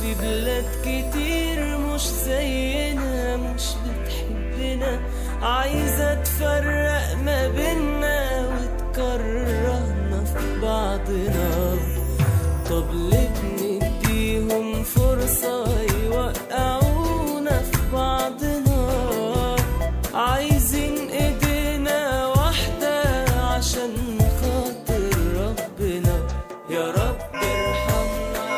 في بلاد كتير مش زينا مش بتحبنا عايزة تفرق ما بينا وتكرهنا في بعضنا طب ليه بنديهم فرصة يوقعونا في بعضنا عايزين ايدينا واحدة عشان خاطر ربنا يا رب ارحمنا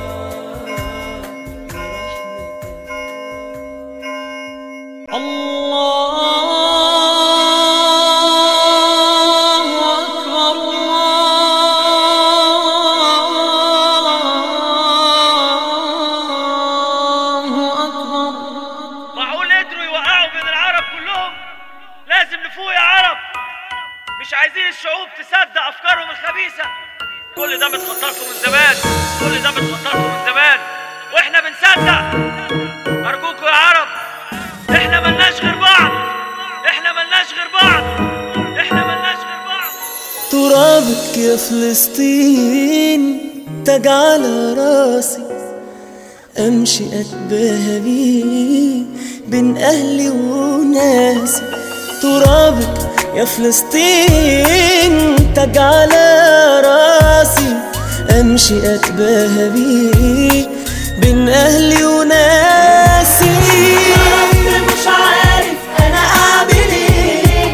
الله أكبر الله أكبر معقول قدروا يوقعوا بين العرب كلهم لازم نفوق يا عرب مش عايزين الشعوب تصدق افكارهم الخبيثه كل ده متخطط له من زمان كل ده متخطط له من زمان واحنا بنصدق ارجوكوا يا عرب احنا ملناش غير بعض احنا ملناش غير بعض احنا ملناش غير بعض ترابك يا فلسطين تاج على راسي امشي اتباهى بيه بين اهلي وناسي ترابك يا فلسطين تاج على راسي امشي اتباهى بيه بين اهلي وناسي مش عارف انا اعمل ايه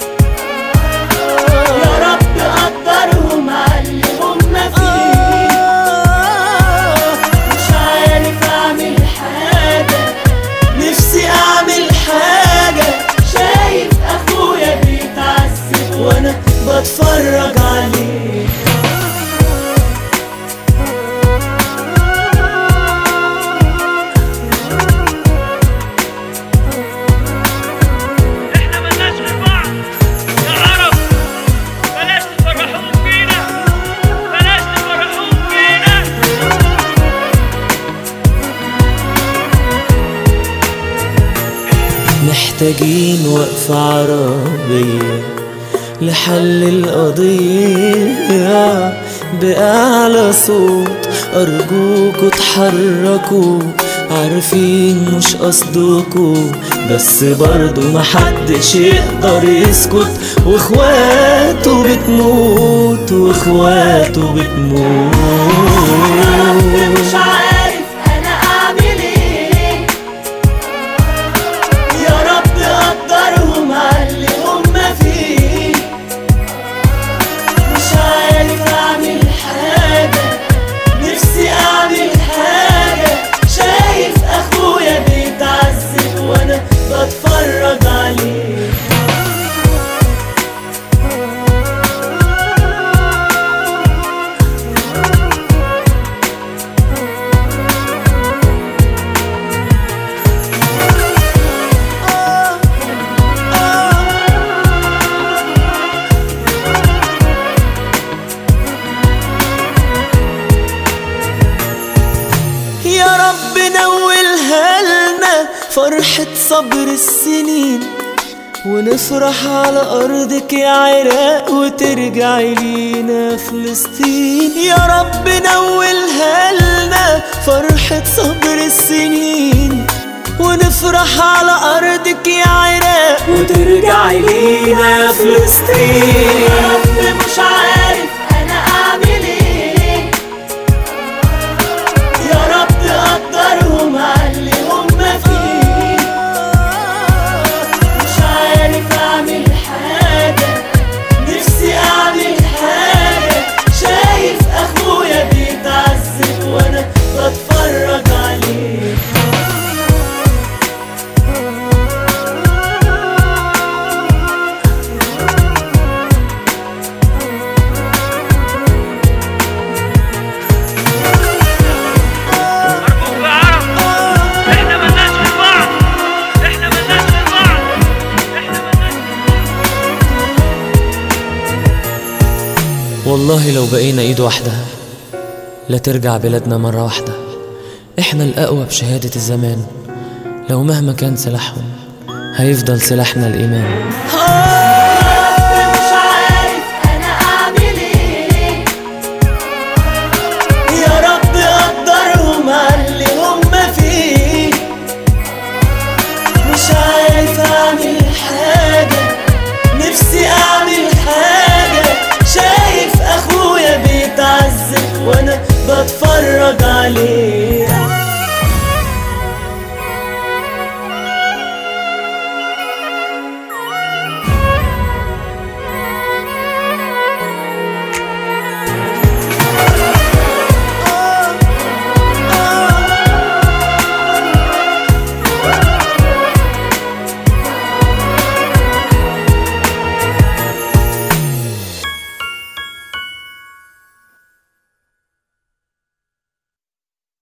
يا رب قدرهم على اللي هم فيه مش عارف اعمل حاجة نفسي اعمل حاجة شايف اخويا بيتعذب وانا بتفرج عليه احنا ملناش غير بعض يا عرب بلاش تفرحوهم فينا بلاش تفرحوهم فينا محتاجين وقفة عربية لحل القضية بأعلى صوت أرجوكوا اتحركوا عارفين مش قصدكوا بس برضو محدش يقدر يسكت واخواته بتموت واخواته بتموت مش عارف انا اعمل ايه يا رب قدرهم على اللي هم فيه مش عارف اعمل حاجة نفسي اعمل حاجة شايف اخويا بيتعذب وانا بتفرج عليه يا رب نولها لنا فرحة صبر السنين ونفرح على أرضك يا عراق وترجعي لينا فلسطين يا رب نولها لنا فرحة صبر السنين ونفرح على أرضك يا عراق وترجعي لينا فلسطين يا رب مش عارف أنا أعمل إيه يا رب قدرهم على اللي هم فيه مش عارف اعمل حاجة نفسي اعمل حاجة شايف اخويا بيتعذب وانا بتفرج عليه ارجوكوا يا عرب احنا ملناش غير بعض احنا ملناش غير بعض احنا ملناش والله لو بقينا ايد واحدة لا ترجع بلادنا مرة واحدة احنا الأقوى بشهادة الزمان لو مهما كان سلاحهم هيفضل سلاحنا الإيمان